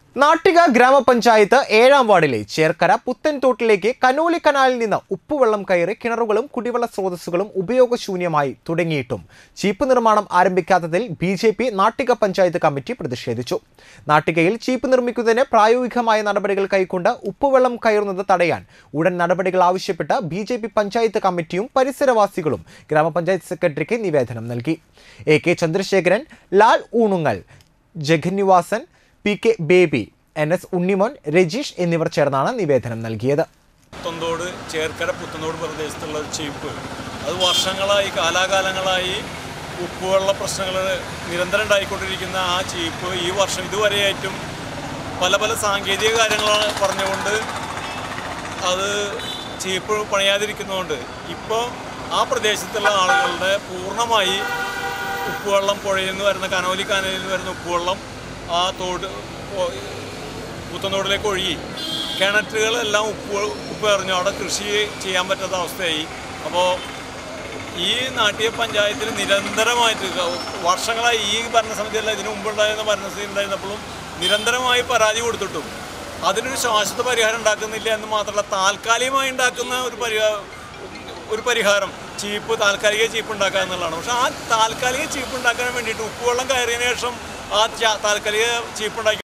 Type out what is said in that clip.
നാട്ടിക ഗ്രാമപഞ്ചായത്ത് ഏഴാം വാർഡിലെ ചേർക്കര പുത്തൻതോട്ടിലേക്ക് കനോലി കനാലിൽ നിന്ന് ഉപ്പുവെള്ളം കയറി കിണറുകളും കുടിവെള്ള സ്രോതസ്സുകളും ഉപയോഗശൂന്യമായി തുടങ്ങിയിട്ടും ചീപ്പ് നിർമ്മാണം ആരംഭിക്കാത്തതിൽ B J P Nattika panchayat committee പ്രതിഷേധിച്ചു നാട്ടികയിൽ ചീപ്പ് നിർമ്മിക്കുന്നതിന് പ്രായോഗികമായ നടപടികൾ കൈക്കൊണ്ട് ഉപ്പുവെള്ളം കയറുന്നത് തടയാൻ ഉടൻ നടപടികൾ ആവശ്യപ്പെട്ട് ബി ജെ പി പഞ്ചായത്ത് കമ്മിറ്റിയും പരിസരവാസികളും ഗ്രാമപഞ്ചായത്ത് സെക്രട്ടറിക്ക് നിവേദനം നൽകി A K Chandrasekharan Lal Oonungal Jagannivasan P K Baby N S Unnimon Rajeesh എന്നിവർ ചേർന്നാണ് നിവേദനം നൽകിയത് പുത്തന്തോട് ചേർക്കര പുത്തന്തോട് പ്രദേശത്തുള്ള ഒരു ചീപ്പ് അത് വർഷങ്ങളായി കാലാകാലങ്ങളായി ഉപ്പുവെള്ള പ്രശ്നങ്ങൾ നിരന്തരം ഉണ്ടായിക്കൊണ്ടിരിക്കുന്ന ആ ചീപ്പ് ഈ വർഷം ഇതുവരെയായിട്ടും പല പല സാങ്കേതിക കാര്യങ്ങളാണ് പറഞ്ഞുകൊണ്ട് അത് ചീപ്പ് പണിയാതിരിക്കുന്നതുകൊണ്ട് ഇപ്പോൾ ആ പ്രദേശത്തുള്ള ആളുകളുടെ പൂർണ്ണമായി ഉപ്പുവെള്ളം പുഴയിൽ നിന്ന് വരുന്ന കനോലി കാനലിൽ നിന്ന് വരുന്ന ഉപ്പുവെള്ളം ആ തോട് പോ- പുത്തനോടിലേക്ക് ഒഴുകി കിണറ്റുകളെല്ലാം ഉപ്പ് ഉപ്പ് എറിഞ്ഞു അവിടെ കൃഷി ചെയ്യാൻ പറ്റാത്ത അവസ്ഥയായി അപ്പോൾ ഈ നാട്ടിക പഞ്ചായത്തിൽ നിരന്തരമായിട്ട് ക- വർഷങ്ങളായി ഈ ഭരണസമിതിയല്ല ഇതിനു മുമ്പുണ്ടായിരുന്ന ഭരണസമിതി ഉണ്ടായിരുന്നപ്പോഴും നിരന്തരമായി പരാതി കൊടുത്തിട്ടും അതിനൊരു ശാശ്വത പരിഹാരം ഉണ്ടാക്കുന്നില്ല എന്ന് മാത്രമല്ല താൽക്കാലികമായി ഉണ്ടാക്കുന്ന ഒരു പരിഹാ ഒരു പരിഹാരം ചീപ്പ് താൽക്കാലിക ചീപ്പ് ഉണ്ടാക്കുക എന്നുള്ളതാണ് പക്ഷെ ആ താൽക്കാലിക ചീപ്പ് ഉണ്ടാക്കാൻ വേണ്ടിയിട്ട് ഉപ്പുവെള്ളം കയറിയതിനു ശേഷം ആ ചാ- താൽക്കാലിക ചീപ്പ് ഉണ്ടാക്കി